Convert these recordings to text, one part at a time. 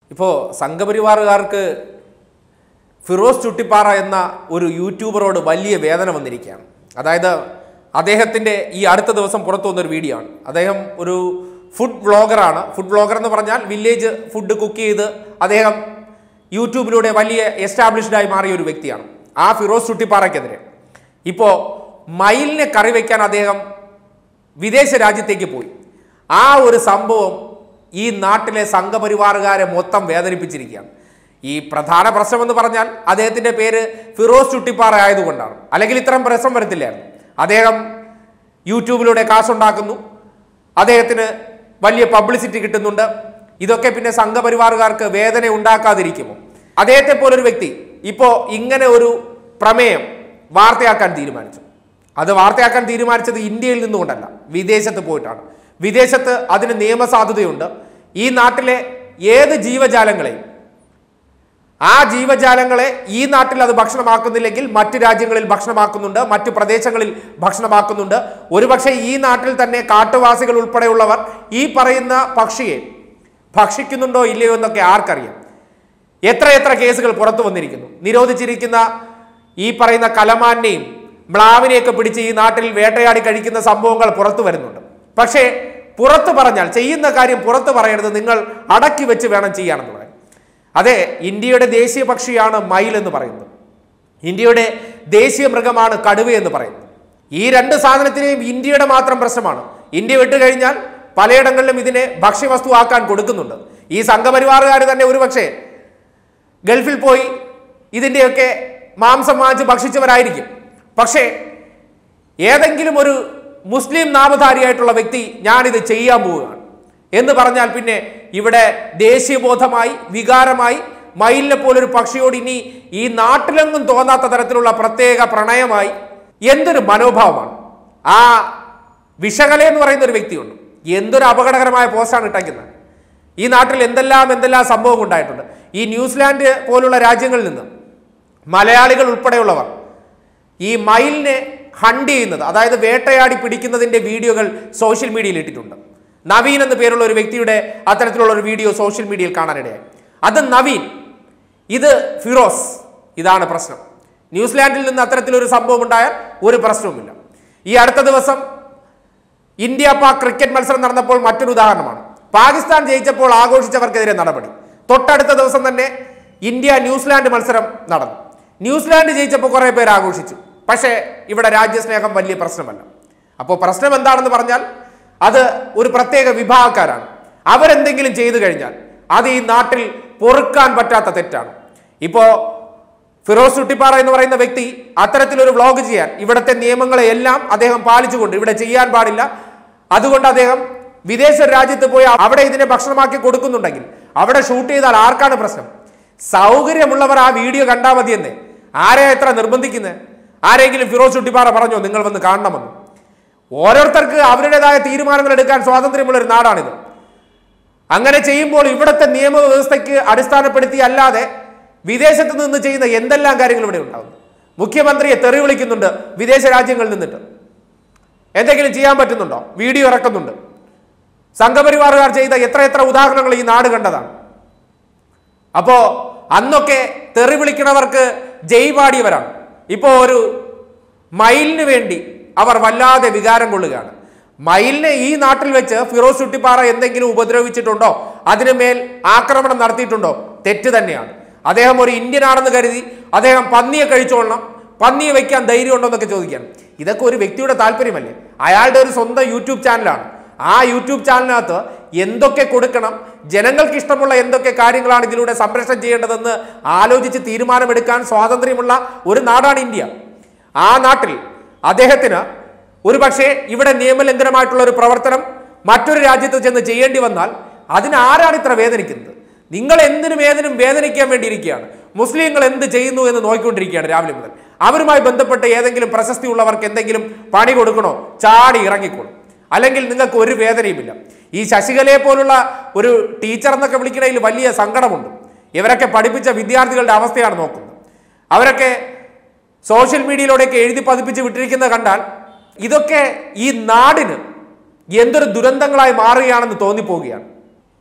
ഇപ്പോൾ സംഘപരിവാറുകാർക്ക് ഫിറോസ് ചുട്ടിപ്പാറ എന്ന ഒരു യൂട്യൂബറോട് വലിയ വേദന വന്നിരിക്കുകയാണ് അതായത് അദ്ദേഹത്തിൻ്റെ ഈ അടുത്ത ദിവസം പുറത്തു വന്നൊരു വീഡിയോ ആണ് അദ്ദേഹം ഒരു ഫുഡ് വ്ളോഗറാണ് ഫുഡ് വ്ളോഗർ എന്ന് പറഞ്ഞാൽ വില്ലേജ് ഫുഡ് കുക്ക് ചെയ്ത് അദ്ദേഹം യൂട്യൂബിലൂടെ വലിയ എസ്റ്റാബ്ലിഷ്ഡായി മാറിയ ഒരു വ്യക്തിയാണ് ആ ഫിറോസ് ചുട്ടിപ്പാറയ്ക്കെതിരെ ഇപ്പോൾ മയിലിനെ കറി വയ്ക്കാൻ അദ്ദേഹം വിദേശ രാജ്യത്തേക്ക് പോയി ആ ഒരു സംഭവം ഈ നാട്ടിലെ സംഘപരിവാറുകാരെ മൊത്തം വേദനിപ്പിച്ചിരിക്കുകയാണ് ഈ പ്രധാന പ്രശ്നം എന്ന് പറഞ്ഞാൽ അദ്ദേഹത്തിന്റെ പേര് ഫിറോസ് ചുട്ടിപ്പാറ ആയതുകൊണ്ടാണ് അല്ലെങ്കിൽ ഇത്തരം പ്രശ്നം വരത്തില്ലായിരുന്നു അദ്ദേഹം യൂട്യൂബിലൂടെ കാശുണ്ടാക്കുന്നു അദ്ദേഹത്തിന് വലിയ പബ്ലിസിറ്റി കിട്ടുന്നുണ്ട് ഇതൊക്കെ പിന്നെ സംഘപരിവാറുകാർക്ക് വേദന ഉണ്ടാക്കാതിരിക്കുമോ അദ്ദേഹത്തെ പോലൊരു വ്യക്തി ഇപ്പോൾ ഇങ്ങനെ ഒരു പ്രമേയം വാർത്തയാക്കാൻ തീരുമാനിച്ചു അത് വാർത്തയാക്കാൻ തീരുമാനിച്ചത് ഇന്ത്യയിൽ നിന്നുകൊണ്ടല്ല വിദേശത്ത് പോയിട്ടാണ് വിദേശത്ത് അതിന് നിയമസാധുതയുണ്ട് ഈ നാട്ടിലെ ഏത് ജീവജാലങ്ങളെയും ആ ജീവജാലങ്ങളെ ഈ നാട്ടിൽ അത് ഭക്ഷണമാക്കുന്നില്ലെങ്കിൽ മറ്റു രാജ്യങ്ങളിൽ ഭക്ഷണമാക്കുന്നുണ്ട് മറ്റു പ്രദേശങ്ങളിൽ ഭക്ഷണമാക്കുന്നുണ്ട് ഒരുപക്ഷെ ഈ നാട്ടിൽ തന്നെ കാട്ടുവാസികൾ ഉൾപ്പെടെയുള്ളവർ ഈ പറയുന്ന പക്ഷിയെ ഭക്ഷിക്കുന്നുണ്ടോ ഇല്ലയോ എന്നൊക്കെ ആർക്കറിയാം എത്ര എത്ര കേസുകൾ പുറത്തു വന്നിരിക്കുന്നു നിരോധിച്ചിരിക്കുന്ന ഈ പറയുന്ന കലമാനെയും മ്ലാവിനെയൊക്കെ പിടിച്ച് ഈ നാട്ടിൽ വേട്ടയാടി കഴിക്കുന്ന സംഭവങ്ങൾ പുറത്തു വരുന്നുണ്ട് പക്ഷേ പുറത്തു പറഞ്ഞാൽ ചെയ്യുന്ന കാര്യം പുറത്തു പറയരുത് നിങ്ങൾ അടക്കി വെച്ച് വേണം ചെയ്യാനെന്ന് പറയാം അതെ ഇന്ത്യയുടെ ദേശീയ പക്ഷിയാണ് മയിൽ എന്ന് പറയുന്നത് ഇന്ത്യയുടെ ദേശീയ മൃഗമാണ് കടുവ എന്ന് പറയുന്നത് ഈ രണ്ട് സാധനത്തിനെയും ഇന്ത്യയുടെ മാത്രം പ്രശ്നമാണ് ഇന്ത്യ വിട്ടു കഴിഞ്ഞാൽ പലയിടങ്ങളിലും ഇതിനെ ഭക്ഷ്യവസ്തു ആക്കാൻ കൊടുക്കുന്നുണ്ട് ഈ സംഘപരിവാറുകാർ തന്നെ ഒരുപക്ഷെ ഗൾഫിൽ പോയി ഇതിൻ്റെയൊക്കെ മാംസം വാങ്ങിച്ച് ഭക്ഷിച്ചവരായിരിക്കും പക്ഷേ ഏതെങ്കിലും ഒരു മുസ്ലിം നാമധാരിയായിട്ടുള്ള വ്യക്തി ഞാനിത് ചെയ്യാൻ പോവുകയാണ് എന്ന് പറഞ്ഞാൽ പിന്നെ ഇവിടെ ദേശീയബോധമായി വികാരമായി മയിലിനെ പോലൊരു പക്ഷിയോട് ഇനി ഈ നാട്ടിലെങ്ങും തോന്നാത്ത തരത്തിലുള്ള പ്രത്യേക പ്രണയമായി എന്തൊരു മനോഭാവമാണ് ആ വിഷകല എന്ന് പറയുന്ന ഒരു വ്യക്തിയുണ്ട് എന്തൊരു അപകടകരമായ പോസ്റ്റാണ് ഇട്ടേക്കുന്നത് ഈ നാട്ടിൽ എന്തെല്ലാം എന്തെല്ലാം സംഭവം ഉണ്ടായിട്ടുണ്ട് ഈ ന്യൂസിലാൻഡ് പോലുള്ള രാജ്യങ്ങളിൽ നിന്ന് മലയാളികൾ ഉൾപ്പെടെയുള്ളവർ ഈ മയിലിനെ ഹണ്ട് ചെയ്യുന്നത് അതായത് വേട്ടയാടി പിടിക്കുന്നതിന്റെ വീഡിയോകൾ സോഷ്യൽ മീഡിയയിൽ ഇട്ടിട്ടുണ്ട് നവീൻ എന്ന പേരുള്ള ഒരു വ്യക്തിയുടെ അത്തരത്തിലുള്ള ഒരു വീഡിയോ സോഷ്യൽ മീഡിയയിൽ കാണാനിടയായി അത് നവീൻ ഇത് ഫിറോസ് ഇതാണ് പ്രശ്നം ന്യൂസിലാൻഡിൽ നിന്ന് അത്തരത്തിലൊരു സംഭവം ഉണ്ടായാൽ ഒരു പ്രശ്നവുമില്ല ഈ അടുത്ത ദിവസം ഇന്ത്യ പാക് ക്രിക്കറ്റ് മത്സരം നടന്നപ്പോൾ മറ്റൊരു ഉദാഹരണമാണ് പാകിസ്ഥാൻ ജയിച്ചപ്പോൾ ആഘോഷിച്ചവർക്കെതിരെ നടപടി തൊട്ടടുത്ത ദിവസം തന്നെ ഇന്ത്യ ന്യൂസിലാൻഡ് മത്സരം നടന്നു ന്യൂസിലാൻഡ് ജയിച്ചപ്പോൾ കുറേ പേര് ആഘോഷിച്ചു പക്ഷേ ഇവിടെ രാജ്യസ്നേഹം വലിയ പ്രശ്നമല്ല അപ്പോൾ പ്രശ്നം എന്താണെന്ന് പറഞ്ഞാൽ അത് ഒരു പ്രത്യേക വിഭാഗക്കാരാണ് അവരെന്തെങ്കിലും ചെയ്തു കഴിഞ്ഞാൽ അത് ഈ നാട്ടിൽ പൊറുക്കാൻ പറ്റാത്ത തെറ്റാണ് ഇപ്പോൾ ഫിറോസ് ചുട്ടിപ്പാറ എന്ന് പറയുന്ന വ്യക്തി അത്തരത്തിലൊരു വ്ളോഗ് ചെയ്യാൻ ഇവിടുത്തെ നിയമങ്ങളെ എല്ലാം അദ്ദേഹം പാലിച്ചുകൊണ്ട് ഇവിടെ ചെയ്യാൻ പാടില്ല അതുകൊണ്ട് അദ്ദേഹം വിദേശ രാജ്യത്ത് പോയി അവിടെ ഇതിനെ ഭക്ഷണമാക്കി കൊടുക്കുന്നുണ്ടെങ്കിൽ അവിടെ ഷൂട്ട് ചെയ്താൽ ആർക്കാണ് പ്രശ്നം സൗകര്യമുള്ളവർ ആ വീഡിയോ കണ്ടാൽ മതിയെന്നേ ആരെ എത്ര നിർബന്ധിക്കുന്നത് ആരെങ്കിലും ഫിറോസ് ചുട്ടിപ്പാറ പറഞ്ഞോ നിങ്ങൾ വന്ന് കാണണമെന്ന് ഓരോരുത്തർക്ക് അവരുടേതായ തീരുമാനങ്ങൾ എടുക്കാൻ സ്വാതന്ത്ര്യമുള്ള ഒരു നാടാണിത് അങ്ങനെ ചെയ്യുമ്പോൾ ഇവിടുത്തെ നിയമവ്യവസ്ഥയ്ക്ക് അടിസ്ഥാനപ്പെടുത്തി അല്ലാതെ വിദേശത്ത് നിന്ന് ചെയ്യുന്ന എന്തെല്ലാം കാര്യങ്ങൾ ഇവിടെ ഉണ്ടാകുന്നു മുഖ്യമന്ത്രിയെ തെറി വിളിക്കുന്നുണ്ട് വിദേശ രാജ്യങ്ങളിൽ നിന്നിട്ട് എന്തെങ്കിലും ചെയ്യാൻ പറ്റുന്നുണ്ടോ വീഡിയോ ഇറക്കുന്നുണ്ട് സംഘപരിവാറുകാർ ചെയ്ത എത്ര എത്ര ഉദാഹരണങ്ങൾ ഈ നാട് കണ്ടതാണ് അപ്പോ അന്നൊക്കെ തെറി വിളിക്കണവർക്ക് ജയ് പാടിയവരാണ് ഇപ്പോൾ ഒരു മയിലിന് വേണ്ടി അവർ വല്ലാതെ വികാരം കൊള്ളുകയാണ് മയിലിനെ ഈ നാട്ടിൽ വെച്ച് ഫിറോസ് ചുട്ടിപ്പാറ എന്തെങ്കിലും ഉപദ്രവിച്ചിട്ടുണ്ടോ അതിന് മേൽ ആക്രമണം നടത്തിയിട്ടുണ്ടോ തെറ്റ് തന്നെയാണ് അദ്ദേഹം ഒരു ഇന്ത്യൻ ആണെന്ന് കരുതി അദ്ദേഹം പന്നിയെ കഴിച്ചോളണം പന്നിയെ വയ്ക്കാൻ ധൈര്യം ഉണ്ടോ എന്നൊക്കെ ചോദിക്കാൻ ഇതൊക്കെ ഒരു വ്യക്തിയുടെ താല്പര്യമല്ലേ അയാളുടെ ഒരു സ്വന്തം യൂട്യൂബ് ചാനലാണ് ആ യൂട്യൂബ് ചാനലിനകത്ത് എന്തൊക്കെ കൊടുക്കണം ജനങ്ങൾക്ക് ഇഷ്ടമുള്ള എന്തൊക്കെ കാര്യങ്ങളാണ് ഇതിലൂടെ സംരക്ഷണം ചെയ്യേണ്ടതെന്ന് ആലോചിച്ച് തീരുമാനമെടുക്കാൻ സ്വാതന്ത്ര്യമുള്ള ഒരു നാടാണ് ഇന്ത്യ ആ നാട്ടിൽ അദ്ദേഹത്തിന് ഒരു പക്ഷേ ഇവിടെ നിയമലംഘനമായിട്ടുള്ള ഒരു പ്രവർത്തനം മറ്റൊരു രാജ്യത്ത് ചെന്ന് ചെയ്യേണ്ടി വന്നാൽ അതിന് ആരാണ് ഇത്ര വേദനിക്കുന്നത് നിങ്ങൾ എന്തിനും ഏതിനും വേദനിക്കാൻ വേണ്ടിയിരിക്കുകയാണ് മുസ്ലിങ്ങൾ എന്ത് ചെയ്യുന്നു എന്ന് നോക്കിക്കൊണ്ടിരിക്കുകയാണ് രാവിലെ മുതൽ അവരുമായി ബന്ധപ്പെട്ട് ഏതെങ്കിലും പ്രശസ്തി ഉള്ളവർക്ക് എന്തെങ്കിലും പണി കൊടുക്കണോ ചാടി ഇറങ്ങിക്കോളും അല്ലെങ്കിൽ നിങ്ങൾക്ക് ഒരു വേദനയുമില്ല ഈ ശശികലയെ പോലുള്ള ഒരു ടീച്ചർ എന്നൊക്കെ വിളിക്കണതിൽ വലിയ സങ്കടമുണ്ട് ഇവരൊക്കെ പഠിപ്പിച്ച വിദ്യാർത്ഥികളുടെ അവസ്ഥയാണ് നോക്കുന്നത് അവരൊക്കെ സോഷ്യൽ മീഡിയയിലൂടെയൊക്കെ എഴുതി പതിപ്പിച്ച് വിട്ടിരിക്കുന്നത് കണ്ടാൽ ഇതൊക്കെ ഈ നാടിന് എന്തൊരു ദുരന്തങ്ങളായി മാറുകയാണെന്ന് തോന്നിപ്പോവുകയാണ്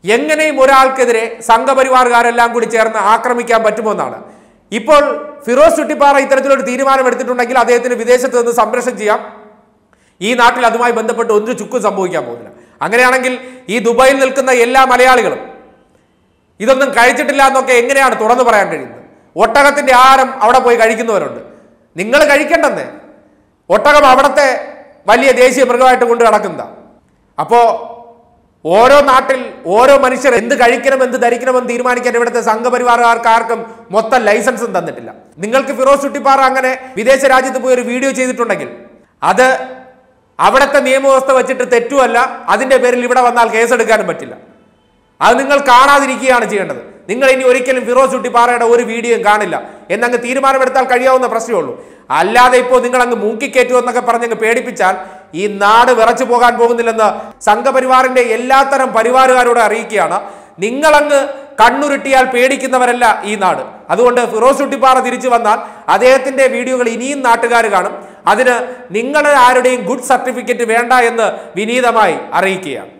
എങ്ങനെയും ഒരാൾക്കെതിരെ സംഘപരിവാറുകാരെല്ലാം കൂടി ചേർന്ന് ആക്രമിക്കാൻ പറ്റുമെന്നാണ് ഇപ്പോൾ ഫിറോസ് ചുട്ടിപ്പാറ ഇത്തരത്തിലൊരു തീരുമാനം എടുത്തിട്ടുണ്ടെങ്കിൽ അദ്ദേഹത്തിന് വിദേശത്ത് നിന്ന് സംരക്ഷണം ചെയ്യാം ഈ നാട്ടിൽ അതുമായി ബന്ധപ്പെട്ട് ഒരു ചുക്കും സംഭവിക്കാൻ പോകുന്നില്ല അങ്ങനെയാണെങ്കിൽ ഈ ദുബായിൽ നിൽക്കുന്ന എല്ലാ മലയാളികളും ഇതൊന്നും കഴിച്ചിട്ടില്ല എന്നൊക്കെ എങ്ങനെയാണ് തുറന്നു പറയാൻ കഴിയുന്നത് ഒട്ടകത്തിന്റെ ആഹാരം അവിടെ പോയി കഴിക്കുന്നവരുണ്ട് നിങ്ങൾ കഴിക്കേണ്ടെന്നേ ഒട്ടകം അവിടുത്തെ വലിയ ദേശീയ മൃഗമായിട്ട് കൊണ്ട് നടക്കുന്നതാ അപ്പോ ഓരോ നാട്ടിൽ ഓരോ മനുഷ്യർ എന്ത് കഴിക്കണം എന്ത് ധരിക്കണമെന്ന് തീരുമാനിക്കാൻ ഇവിടുത്തെ സംഘപരിവാറുകാർക്ക് ആർക്കും മൊത്തം ലൈസൻസും തന്നിട്ടില്ല നിങ്ങൾക്ക് ഫിറോസ് ചുട്ടിപ്പാറ അങ്ങനെ വിദേശ രാജ്യത്ത് പോയി ഒരു വീഡിയോ ചെയ്തിട്ടുണ്ടെങ്കിൽ അത് അവിടുത്തെ നിയമവ്യവസ്ഥ വെച്ചിട്ട് തെറ്റുമല്ല അതിന്റെ പേരിൽ ഇവിടെ വന്നാൽ കേസെടുക്കാനും പറ്റില്ല അത് നിങ്ങൾ കാണാതിരിക്കുകയാണ് ചെയ്യേണ്ടത് നിങ്ങൾ ഇനി ഒരിക്കലും ഫിറോസ് ചുട്ടിപ്പാറയുടെ ഒരു വീഡിയോയും കാണില്ല എന്നങ്ങ് തീരുമാനമെടുത്താൽ കഴിയാവുന്ന പ്രശ്നമേ ഉള്ളൂ അല്ലാതെ ഇപ്പോൾ നിങ്ങൾ അങ്ങ് മൂക്കിക്കയറ്റു എന്നൊക്കെ പറഞ്ഞങ്ങ് പേടിപ്പിച്ചാൽ ഈ നാട് വിറച്ചു പോകാൻ പോകുന്നില്ലെന്ന് സംഘപരിവാറിന്റെ എല്ലാത്തരം പരിവാറുകാരോട് അറിയിക്കുകയാണ് നിങ്ങളങ്ങ് കണ്ണുരുട്ടിയാൽ പേടിക്കുന്നവരല്ല ഈ നാട് അതുകൊണ്ട് ഫിറോസ് ചുട്ടിപ്പാറ തിരിച്ചു വന്നാൽ അദ്ദേഹത്തിന്റെ വീഡിയോകൾ ഇനിയും നാട്ടുകാർ കാണും അതിന് നിങ്ങളുടെ ആരുടെയും ഗുഡ് സർട്ടിഫിക്കറ്റ് വേണ്ട എന്ന് വിനീതമായി അറിയിക്കുകയാണ്